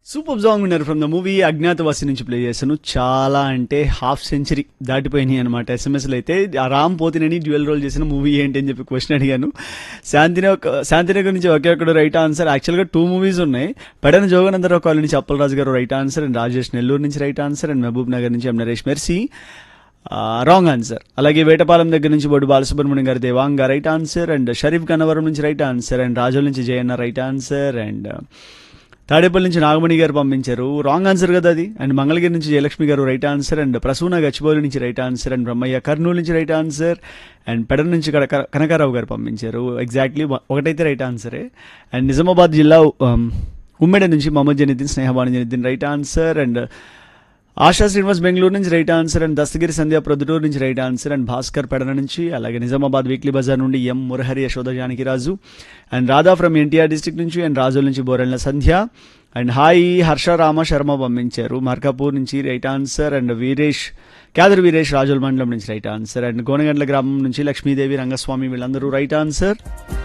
super song ఉన్నారు from the movie Agnyathavasi నుంచి play చేశాను చాలా అంటే హాఫ్ సెంచరీ దాటిపోయినాయి అనమాట ఎస్ఎంఎస్లు అయితే ఆ రామ్ పోతినని డ్యూయల్ రోల్ చేసిన మూవీ ఏంటి అని చెప్పి క్వశ్చన్ అడిగాను శాంతినగర్ శాంతినగర్ నుంచి ఒకే ఒక్కడు రైట్ ఆన్సర్ యాక్చువల్గా టూ మూవీస్ ఉన్నాయి పెడన జోగనందరావు కాలనీ నుంచి Appalaraju garu right answer and Rajesh Nellore నుంచి right answer and Mahbubnagar నుంచి M Naresh Mercy wrong answer అలాగే వేటపాలెం దగ్గర నుంచి బొడ్డు బాలసుబ్రహ్మణ్యం గారి Devanga right answer and Sharif Gannavaram నుంచి రైట్ ఆన్సర్ అండ్ రాజోల్ నుంచి Jayanna right answer and Tadepalli నుంచి నాగమణి గారు పంపించారు రాంగ్ ఆన్సర్ కదా అది అండ్ మంగళగిరి నుంచి Jayalakshmi garu right answer and Prasuna Gachibowli నుంచి right answer and Brahmayya Kurnool నుంచి రైట్ ఆన్సర్ అండ్ పెడర్ నుంచి కనక కనకారావు గారు పంపించారు ఎగ్జాక్ట్లీ ఒకటైతే రైట్ ఆన్సరే అండ్ నిజామాబాద్ జిల్లా um, ఉమ్మెడ నుంచి Mohammed Janiddin Snehabanu Janiddin right answer and Asha Srinivas Bengaluru నుంచి right answer and Dastagiri Sandhya Proddatur నుంచి right answer and Bhaskar Pedana నుంచి అలాగే నిజామాబాద్ వీక్లీ బజార్ నుండి M Murahari Yashoda Janakiraju and Radha from NTR district నుంచి అండ్ రాజుల నుంచి బోరెళ్ళ సంధ్య అండ్ హాయ్ హర్ష రామ శర్మ పంపించారు మార్కాపూర్ నుంచి right answer and Veeresh Kyadar Veeresh Rajula మండలం నుంచి రైట్ ఆన్సర్ అండ్ గోనగండ్ల గ్రామం నుంచి లక్ష్మీదేవి రంగస్వామి వీళ్ళందరూ రైట్ ఆన్సర్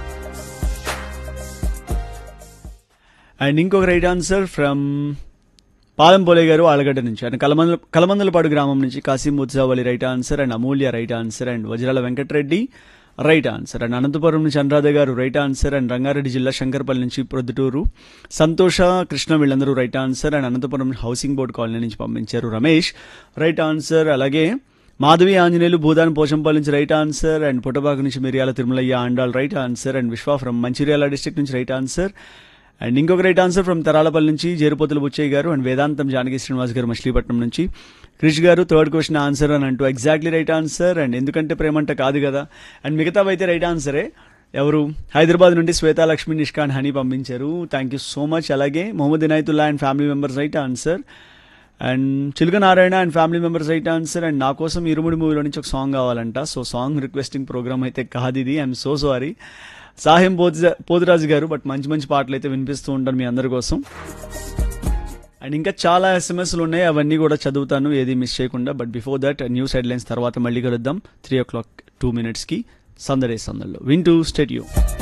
అండ్ ఇంకొక రైట్ ఆన్సర్ ఫ్రమ్ పాలంపోలే గారు ఆలగడ్డ నుంచి అండ్ కలమందల కలమందలపాడు గ్రామం నుంచి Kasim Mutsavali right answer and Amulya right answer and Vajrala Venkatareddy right answer and Anantapuram నుంచి అనురాధ గారు రైట్ ఆన్సర్ అండ్ రంగారెడ్డి జిల్లా శంకర్పల్లి నుంచి ప్రొద్దుటూరు సంతోష కృష్ణ వీళ్ళందరూ right answer and Anantapuram housing board colony నుంచి పంపించారు రమేష్ రైట్ ఆన్సర్ అలాగే మాధవి ఆంజనేయులు భూదాన్ పోచంపల్లి నుంచి రైట్ ఆన్సర్ అండ్ పుట్టబాకు నుంచి Miriyala Tirumalayya Andal right answer and Vishwa from Mancherial district నుంచి రైట్ ఆన్సర్ అండ్ ఇంకొక రైట్ ఆన్సర్ ఫ్రమ్ తరాలపల్లి నుంచి జేరుపోతుల బుచ్చయ్య గారు అండ్ వేదాంతం జానకి శ్రీనివాస్ గారు మచిలీపట్నం నుంచి క్రిష్ గారు థర్డ్ క్వశ్చన్ ఆన్సర్ అని అంటూ ఎగ్జాక్ట్లీ రైట్ ఆన్సర్ అండ్ ఎందుకంటే ప్రేమంట కాదు కదా అండ్ మిగతా అయితే రైట్ ఆన్సరే ఎవరు హైదరాబాద్ నుండి శ్వేతా లక్ష్మి నిష్కాన్ హనీ పంపించారు థ్యాంక్ యూ సో మచ్ అలాగే Mohammed Inayatullah and family members right answer and Chiluka Narayana and family members right answer and నా కోసం ఇరుముడి మూవీలో నుంచి ఒక సాంగ్ కావాలంట సో సాంగ్ రిక్వెస్టింగ్ ప్రోగ్రామ్ అయితే కాదు ఇది ఐఎమ్ సో సారీ సాహిం పోతు పోతురాజు గారు బట్ మంచి మంచి పాటలు అయితే వినిపిస్తూ ఉంటాను మీ అందరి కోసం అండ్ ఇంకా చాలా ఎస్ఎంఎస్లు ఉన్నాయి అవన్నీ కూడా చదువుతాను ఏది మిస్ చేయకుండా but before that news headlines తర్వాత మళ్ళీ కలుద్దాం త్రీ ఓ క్లాక్ టూ మినిట్స్కి సందడే సందల్లో వింటూ స్టేడియో